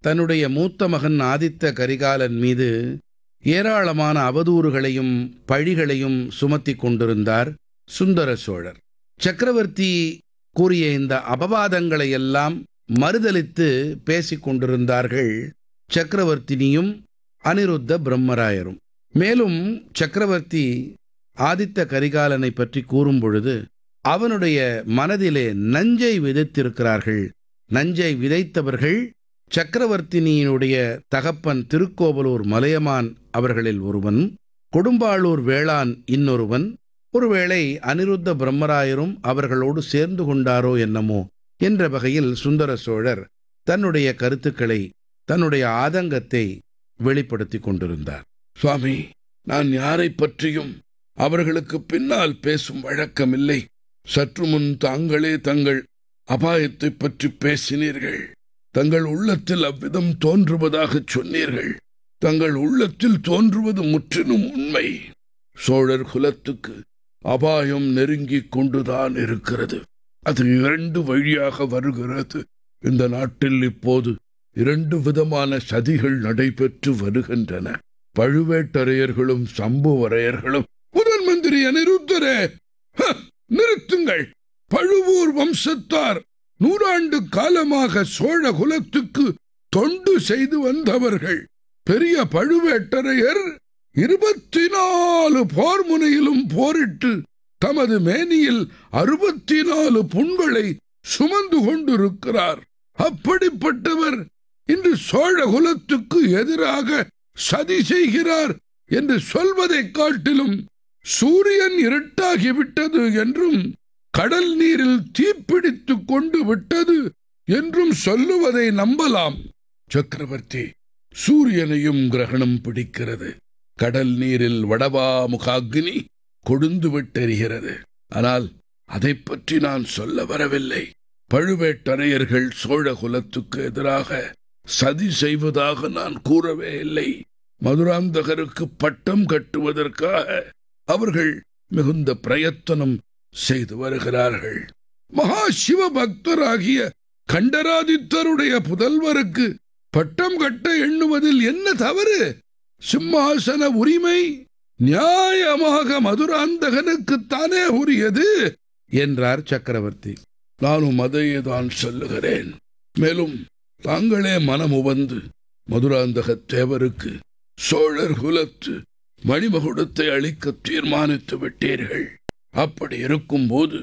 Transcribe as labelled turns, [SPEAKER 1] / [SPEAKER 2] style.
[SPEAKER 1] தன்னுடைய மூத்த மகன் ஆதித்த கரிகாலன் மீது ஏராளமான அவதூறுகளையும் பழிகளையும் சுமத்திக் கொண்டிருந்தார் சுந்தர சோழர் சக்கரவர்த்தி கூறிய இந்த அபவாதங்களை எல்லாம் மறுதலித்து பேசிக் கொண்டிருந்தார்கள் சக்கரவர்த்தினியும் அனிருத்த பிரம்மராயரும் மேலும் சக்கரவர்த்தி ஆதித்த கரிகாலனை பற்றி கூறும் பொழுது அவனுடைய மனதிலே நஞ்சை விதைத்திருக்கிறார்கள் நஞ்சை விதைத்தவர்கள் சக்கரவர்த்தினியினுடைய தகப்பன் திருக்கோவலூர் மலையமான் அவர்களில் ஒருவன் கொடும்பாளூர் வேளான் இன்னொருவன் ஒருவேளை அனிருத்த பிரம்மராயரும் அவர்களோடு சேர்ந்து கொண்டாரோ என்னமோ என்ற வகையில் சுந்தர சோழர் தன்னுடைய கருத்துக்களை தன்னுடைய ஆதங்கத்தை வெளிப்படுத்திக் கொண்டிருந்தார்
[SPEAKER 2] சுவாமி நான் யாரை பற்றியும் அவர்களுக்கு பின்னால் பேசும் வழக்கமில்லை சற்று முன் தாங்களே தங்கள் அபாயத்தைப் பற்றி பேசினீர்கள் தங்கள் உள்ளத்தில் அவ்விதம் தோன்றுவதாகச் சொன்னீர்கள் தங்கள் உள்ளத்தில் தோன்றுவது முற்றிலும் உண்மை சோழர் குலத்துக்கு அபாயம் நெருங்கிக் கொண்டுதான் இருக்கிறது அது இரண்டு வழியாக வருகிறது இந்த நாட்டில் இப்போது இரண்டு விதமான சதிகள் நடைபெற்று வருகின்றன பழுவேட்டரையர்களும் சம்புவரையர்களும் முதன் மந்திரி அனிருத்தரே ஹ, நிறுத்துங்கள் பழுவூர் வம்சத்தார் நூறாண்டு காலமாக சோழ குலத்துக்கு தொண்டு செய்து வந்தவர்கள் பெரிய பழுவேட்டரையர் இருபத்தி நாலு போர் முனையிலும் போரிட்டு தமது மேனியில் அறுபத்தி நாலு புண்களை சுமந்து கொண்டிருக்கிறார் அப்படிப்பட்டவர் இன்று சோழ குலத்துக்கு எதிராக சதி செய்கிறார் என்று சொல்வதைக் காட்டிலும் சூரியன் இருட்டாகிவிட்டது என்றும் கடல் நீரில் தீப்பிடித்துக் கொண்டு விட்டது என்றும் சொல்லுவதை நம்பலாம் சக்கரவர்த்தி சூரியனையும் கிரகணம் பிடிக்கிறது கடல் நீரில் வடவா முகாக்னி கொழுந்து விட்டெறிகிறது ஆனால் அதைப் பற்றி நான் சொல்ல வரவில்லை பழுவேட்டரையர்கள் சோழ குலத்துக்கு எதிராக சதி செய்வதாக நான் கூறவே இல்லை மதுராந்தகருக்கு பட்டம் கட்டுவதற்காக அவர்கள் மிகுந்த பிரயத்தனம் செய்து வருகிறார்கள் மகா சிவ பக்தராகிய கண்டராதித்தருடைய புதல்வருக்கு பட்டம் கட்ட எண்ணுவதில் என்ன தவறு சிம்மாசன உரிமை நியாயமாக மதுராந்தகனுக்குத்தானே உரியது
[SPEAKER 1] என்றார் சக்கரவர்த்தி
[SPEAKER 2] நானும் அதையே தான் சொல்லுகிறேன் மேலும் தாங்களே மனமுவந்து மதுராந்தக தேவருக்கு சோழர் குலத்து மணிமகுடத்தை அளிக்க தீர்மானித்து விட்டீர்கள் அப்படி இருக்கும்போது